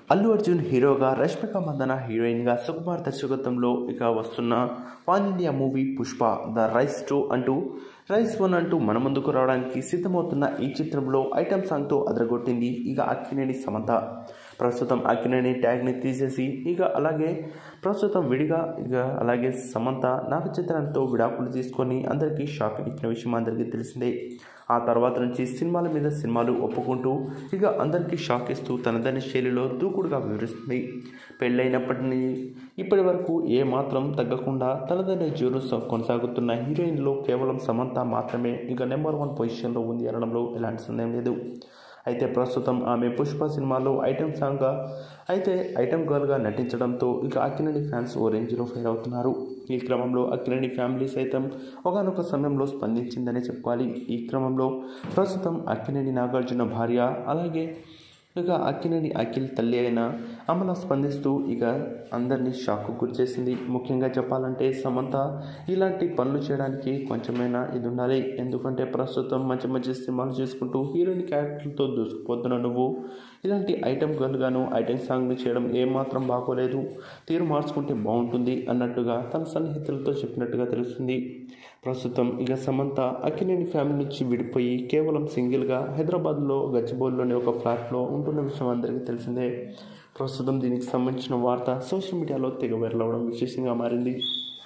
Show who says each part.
Speaker 1: అల్లు అర్జున్ హీరోగా రష్మిక మందన హీరోయిన్గా సుకుమార్ దర్శకత్వంలో ఇక వస్తున్న pan India movie Pushpa the rise two అంటూ రైస్ వన్ అంటూ మన ముందుకు రావడానికి సిద్ధమవుతున్న ఈ చిత్రంలో ఐటమ్ సాంగ్తో అదరగొట్టింది ఇక అక్కినేని సమంత ప్రస్తుతం అక్కినేని ట్యాగ్ని తీసేసి ఇక అలాగే ప్రస్తుతం విడిగా ఇక అలాగే సమంత నాగ చిత్రాలతో విడాకులు తీసుకొని అందరికీ షాక్ ఇచ్చిన విషయం అందరికీ తెలిసిందే ఆ తర్వాత నుంచి సినిమాల మీద సినిమాలు ఒప్పుకుంటూ ఇక అందరికీ షాక్ ఇస్తూ తనదైన శైలిలో దూకుడుగా వివరిస్తుంది పెళ్ళైనప్పటినీ ఇప్పటి వరకు ఏ మాత్రం తగ్గకుండా తనదైన జోరు కొనసాగుతున్న హీరోయిన్లో కేవలం సమంత మాత్రమే ఇక నెంబర్ వన్ పొజిషన్లో ఉంది అనడంలో ఎలాంటి సందేహం లేదు అయితే ప్రస్తుతం ఆమె పుష్ప సినిమాలో ఐటెం సాంగ్గా అయితే ఐటెం గర్ల్గా నటించడంతో ఇక అక్కినేని ఫ్యాన్స్ ఓ రేంజ్లో ఫైర్ అవుతున్నారు ఈ క్రమంలో అక్కినేని ఫ్యామిలీ సైతం ఒకనొక సమయంలో స్పందించిందనే చెప్పుకోవాలి ఈ క్రమంలో ప్రస్తుతం అక్కినేని నాగార్జున భార్య అలాగే ఇక అక్కినేని అఖిల్ తల్లి అయిన అమల స్పందిస్తూ ఇక అందరినీ షాక్కు గురిచేసింది ముఖ్యంగా చెప్పాలంటే సమంత ఇలాంటి పనులు చేయడానికి కొంచెమైనా ఇది ఉండాలి ఎందుకంటే ప్రస్తుతం మంచి మంచి సినిమాలు చేసుకుంటూ హీరోయిన్ క్యారెక్టర్లతో దూసుకుపోతున్న నువ్వు ఇలాంటి ఐటెం గర్ల్గాను ఐటెం సాంగ్ని చేయడం ఏమాత్రం బాగోలేదు తీరు మార్చుకుంటే బాగుంటుంది అన్నట్టుగా తన సన్నిహితులతో చెప్పినట్టుగా తెలుస్తుంది ప్రస్తుతం ఇక సమంత అక్కినేని ఫ్యామిలీ నుంచి విడిపోయి కేవలం సింగిల్గా హైదరాబాద్లో గచ్చిబౌలిలోని ఒక ఫ్లాట్లో ఉంటున్న విషయం అందరికీ తెలిసిందే ప్రస్తుతం దీనికి సంబంధించిన వార్త సోషల్ మీడియాలో తెగ వైరల్ అవ్వడం విశేషంగా మారింది